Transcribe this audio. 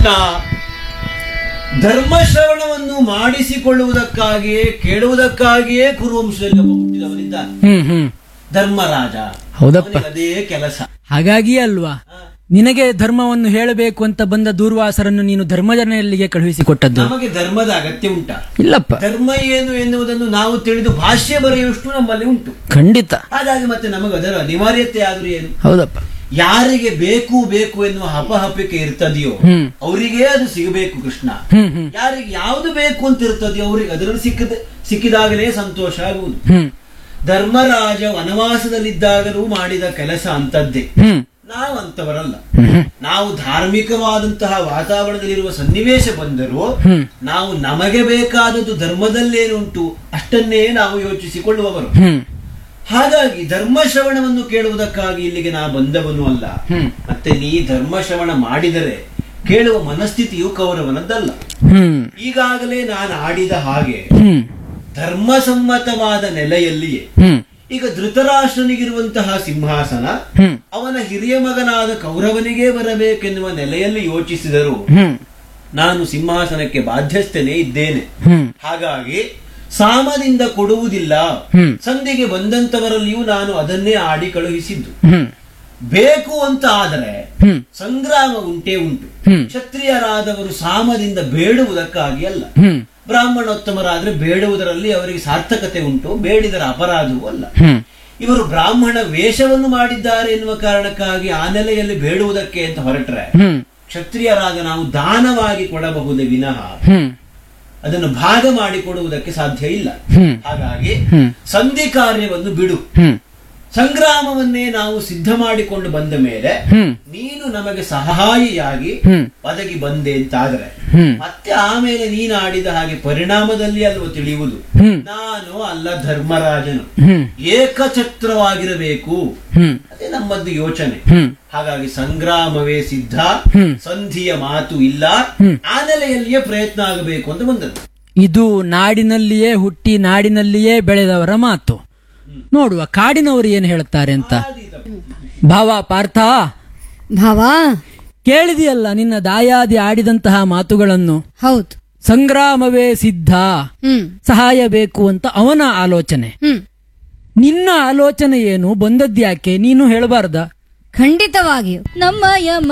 ಕೃಷ್ಣ ಧರ್ಮಶ್ರವಣವನ್ನು ಮಾಡಿಸಿಕೊಳ್ಳುವುದಕ್ಕಾಗಿಯೇ ಕೇಳುವುದಕ್ಕಾಗಿಯೇ ಕುರುವಂಶದಲ್ಲಿ ಒಬ್ಬ ಹುಟ್ಟಿದವನಿದ್ದಾನೆ ಹ್ಮ್ ಹ್ಮ್ ಧರ್ಮರಾಜ ಹೌದಪ್ಪ ಅವನಿಗೆ ಅದೇ ಕೆಲಸ ಹಾಗಾಗಿಯೇ ಅಲ್ವಾ ನಿನಗೆ ಧರ್ಮವನ್ನು ಹೇಳಬೇಕು ಅಂತ ಬಂದ ದೂರ್ವಾಸರನ್ನು ನೀನು ಧರ್ಮಜನೆಯಲ್ಲಿಗೆ ಕಳುಹಿಸಿಕೊಟ್ಟದ್ದು ನಮಗೆ ಧರ್ಮದ ಅಗತ್ಯ ಉಂಟ ಇಲ್ಲಪ್ಪ ಧರ್ಮ ಏನು ಎನ್ನುವುದನ್ನು ನಾವು ತಿಳಿದು ಭಾಷ್ಯ ಬರೆಯುವಷ್ಟು ನಮ್ಮಲ್ಲಿ ಉಂಟು ಖಂಡಿತ ಹಾಗಾಗಿ ಮತ್ತೆ ನಮಗೆ ಅದರ ಅನಿವಾರ್ಯತೆ ಆದ್ರೂ ಏನು ಹೌದಪ್ಪ ಯಾರಿಗೆ ಬೇಕು ಬೇಕು ಎನ್ನುವ ಹಪಹಪಿಕೆ ಇರ್ತದೆಯೋ ಹ್ಮ್. ಅವರಿಗೇ ಅದು ಸಿಗಬೇಕು ಕೃಷ್ಣ ಹ್ಮ್ ಹ್ಮ್ ಯಾರಿಗೆ ಯಾವುದು ಬೇಕು ಅಂತ ಇರ್ತದೆಯೋ ಅವರಿಗೆ ಅದರಲ್ಲಿ ಸಿಕ್ಕದ ಸಿಕ್ಕಿದಾಗಲೇ ಸಂತೋಷ ಆಗುವುದು ಹ್ಮ್ ಧರ್ಮರಾಜ ವನವಾಸದಲ್ಲಿದ್ದಾಗಲೂ ಮಾಡಿದ ಕೆಲಸ ಅಂತದ್ದೇ ಹ್ಮ್ ನಾವು ಅಂತವರಲ್ಲ ಹ್ಮ್ ಹ್ಮ್ ನಾವು ಧಾರ್ಮಿಕವಾದಂತಹ ವಾತಾವರಣದಲ್ಲಿರುವ ಸನ್ನಿವೇಶ ಬಂದರೂ ಹ್ಮ್. ನಾವು ನಮಗೆ ಬೇಕಾದದ್ದು ಧರ್ಮದಲ್ಲೇನುಂಟು ಅಷ್ಟನ್ನೇ ನಾವು ಯೋಚಿಸಿಕೊಳ್ಳುವವರು ಹ್ಮ್ ಹಾಗಾಗಿ ಧರ್ಮಶ್ರವಣವನ್ನು ಕೇಳುವುದಕ್ಕಾಗಿ ಇಲ್ಲಿಗೆ ನಾ ಬಂದವನು ಅಲ್ಲ ಹ್ಮ್. ಮತ್ತೆ ನೀ ಧರ್ಮಶ್ರವಣ ಮಾಡಿದರೆ ಕೇಳುವ ಮನಸ್ಥಿತಿಯು ಕೌರವನದ್ದಲ್ಲ ಹ್ಮ್ ಈಗಾಗಲೇ ನಾನು ಆಡಿದ ಹಾಗೆ ಹ್ಮ್ ಧರ್ಮಸಮ್ಮತವಾದ ನೆಲೆಯಲ್ಲಿಯೇ ಹ್ಮ್ ಈಗ ಧೃತರಾಷ್ಟ್ರನಿಗಿರುವಂತಹ ಸಿಂಹಾಸನ ಹ್ಮ್ ಅವನ ಹಿರಿಯ ಮಗನಾದ ಕೌರವನಿಗೆ ಬರಬೇಕೆನ್ನುವ ನೆಲೆಯಲ್ಲಿ ಯೋಚಿಸಿದರು ಹ್ಮ್ ನಾನು ಸಿಂಹಾಸನಕ್ಕೆ ಬಾಧ್ಯಸ್ಥನೇ ಇದ್ದೇನೆ ಹ್ಮ್ ಹಾಗಾಗಿ ಸಾಮದಿಂದ ಕೊಡುವುದಿಲ್ಲ ಹ್ಮ್. ಸಂಧಿಗೆ ಬಂದಂತವರಲ್ಲಿಯೂ ನಾನು ಅದನ್ನೇ ಆಡಿ ಕಳುಹಿಸಿದ್ದು ಹ್ಮ್ ಬೇಕು ಅಂತ ಆದರೆ ಹ್ಮ್ ಸಂಗ್ರಾಮ ಉಂಟೇ ಉಂಟು ಹ್ಮ್. ಕ್ಷತ್ರಿಯರಾದವರು ಸಾಮದಿಂದ ಬೇಡುವುದಕ್ಕಾಗಿ ಅಲ್ಲ ಹ್ಮ್ ಬ್ರಾಹ್ಮಣೋತ್ತಮರಾದ್ರೆ ಬೇಡುವುದರಲ್ಲಿ ಅವರಿಗೆ ಸಾರ್ಥಕತೆ ಉಂಟು ಬೇಡಿದರ ಅಪರಾಧವೂ ಅಲ್ಲ ಹ್ಮ್ ಇವರು ಬ್ರಾಹ್ಮಣ ವೇಷವನ್ನು ಮಾಡಿದ್ದಾರೆ ಎನ್ನುವ ಕಾರಣಕ್ಕಾಗಿ ಆ ನೆಲೆಯಲ್ಲಿ ಬೇಡುವುದಕ್ಕೆ ಅಂತ ಹೊರಟ್ರೆ ಹ್ಮ್ ಕ್ಷತ್ರಿಯರಾದ ನಾವು ದಾನವಾಗಿ ಕೊಡಬಹುದೇ ವಿನಃ ಹ್ಮ್ ಅದನ್ನು ಭಾಗ ಮಾಡಿಕೊಡುವುದಕ್ಕೆ ಸಾಧ್ಯ ಇಲ್ಲ ಹ್ಮ್ ಹಾಗಾಗಿ ಹ್ಮ್. ಸಂಧಿ ಕಾರ್ಯವನ್ನು ಬಿಡು ಹ್ಮ್ ಸಂಗ್ರಾಮವನ್ನೇ ನಾವು ಸಿದ್ಧ ಮಾಡಿಕೊಂಡು ಬಂದ ಮೇಲೆ ಹ್ಮ್ ನೀನು ನಮಗೆ ಸಹಾಯಿಯಾಗಿ ಹ್ಮ್ ಒದಗಿ ಬಂದೆ ಅಂತಾದ್ರೆ ಹ್ಮ್ ಮತ್ತೆ ಆಮೇಲೆ ನೀನು ಆಡಿದ ಹಾಗೆ ಪರಿಣಾಮದಲ್ಲಿ ಅಲ್ವ ತಿಳಿಯುವುದು ಹ್ಮ್ ನಾನು ಅಲ್ಲ ಧರ್ಮರಾಜನು ಹ್ಮ್ ಏಕಛತ್ರವಾಗಿರಬೇಕು ಹ್ಮ್ ಅದೇ ನಮ್ಮದ್ದು ಯೋಚನೆ ಹ್ಮ್ ಹಾಗಾಗಿ ಸಂಗ್ರಾಮವೇ ಸಿದ್ಧ ಹ್ಮ್. ಸಂಧಿಯ ಮಾತು ಇಲ್ಲ ಹ್ಮ್. ಆ ನೆಲೆಯಲ್ಲಿಯೇ ಪ್ರಯತ್ನ ಆಗಬೇಕು ಅಂತ ಬಂದದ್ದು ಇದು ನಾಡಿನಲ್ಲಿಯೇ ಹುಟ್ಟಿ ನಾಡಿನಲ್ಲಿಯೇ ಬೆಳೆದವರ ಮಾತು ನೋಡುವ ಕಾಡಿನವರು ಏನು ಹೇಳುತ್ತಾರೆ ಅಂತ ಭಾವ ಪಾರ್ಥ ಭಾವ ಕೇಳಿದೆಯಲ್ಲ ನಿನ್ನ ದಾಯಾದಿ ಆಡಿದಂತಹ ಮಾತುಗಳನ್ನು ಹೌದು ಸಂಗ್ರಾಮವೇ ಸಿದ್ಧ ಹ್ಮ್ ಸಹಾಯ ಬೇಕು ಅಂತ ಅವನ ಆಲೋಚನೆ ಹ್ಮ್ ನಿನ್ನ ಆಲೋಚನೆ ಏನು ಬಂದದ್ಯಾಕೆ ನೀನು ಹೇಳಬಾರ್ದ ಖಂಡಿತವಾಗಿಯೂ ನಮ್ಮಯ